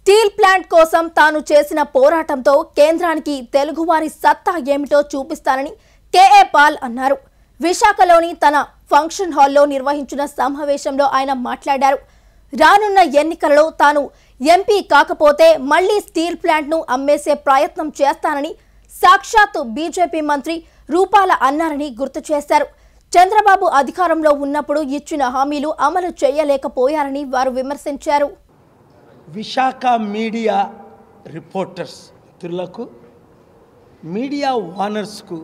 steel plant కోసం తాను చేసిన పోరాటంతో కేంద్రానికి తెలుగువారి సత్తా ఏమిటో చూపిస్తానని కేఏ పాల్ అన్నారు విశాఖలోని తన ఫంక్షన్ హాల్లో నిర్వహించిన సమావేశంలో ఆయన మాట్లాడారు రానున్న ఎన్నికలలో తాను ఎంపీ కాకపోతే మళ్లీ స్టీల్ ప్లాంట్ను అమ్మేసే ప్రయత్నం చేస్తానని సాక్షాత్తు బీజేపీ మంత్రి రూపాల అన్నారని గుర్తు చేశారు చంద్రబాబు అధికారంలో ఉన్నప్పుడు ఇచ్చిన హామీలు అమలు చేయలేకపోయారని వారు విమర్శించారు విశాఖ మీడియా రిపోర్టర్స్ మిత్రులకు మీడియా ఓనర్స్కు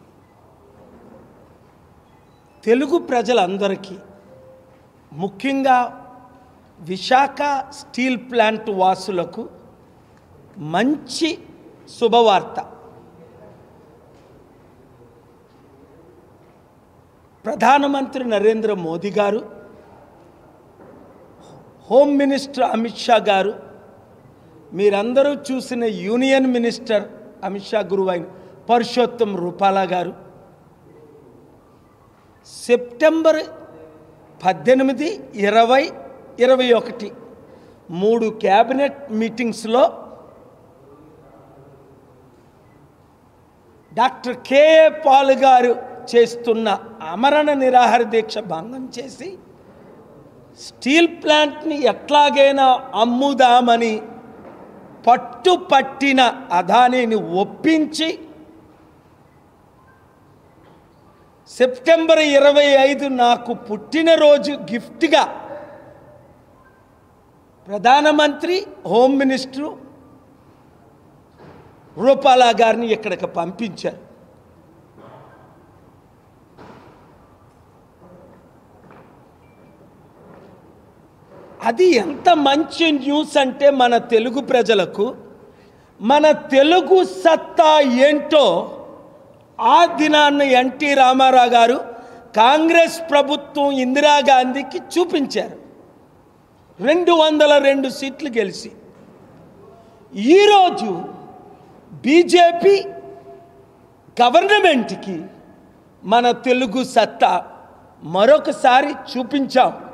తెలుగు ప్రజలందరికీ ముఖ్యంగా విశాఖ స్టీల్ ప్లాంట్ వాసులకు మంచి శుభవార్త ప్రధానమంత్రి నరేంద్ర మోదీ గారు హోమ్ మినిస్టర్ అమిత్ షా గారు మీరందరూ చూసిన యూనియన్ మినిస్టర్ అమిత్ షా గురువు అయిన పరుషోత్తం రూపాలా గారు సెప్టెంబర్ పద్దెనిమిది ఇరవై ఇరవై ఒకటి మూడు క్యాబినెట్ మీటింగ్స్లో డాక్టర్ కేఏ పాల్ గారు చేస్తున్న అమరణ నిరాహార దీక్ష భంగం చేసి స్టీల్ ప్లాంట్ని ఎట్లాగైనా అమ్ముదామని పట్టుపట్టిన అదానిని ఒప్పించి సెప్టెంబర్ ఇరవై ఐదు నాకు పుట్టినరోజు గిఫ్ట్గా ప్రధానమంత్రి హోమ్ మినిస్టరు రూపాలా గారిని ఇక్కడికి పంపించారు అది ఎంత మంచి న్యూస్ అంటే మన తెలుగు ప్రజలకు మన తెలుగు సత్తా ఏంటో ఆ దినాన్న ఎన్టీ రామారావు గారు కాంగ్రెస్ ప్రభుత్వం ఇందిరాగాంధీకి చూపించారు రెండు వందల రెండు సీట్లు గెలిచి ఈరోజు బీజేపీ గవర్నమెంట్కి మన తెలుగు సత్తా మరొకసారి చూపించాం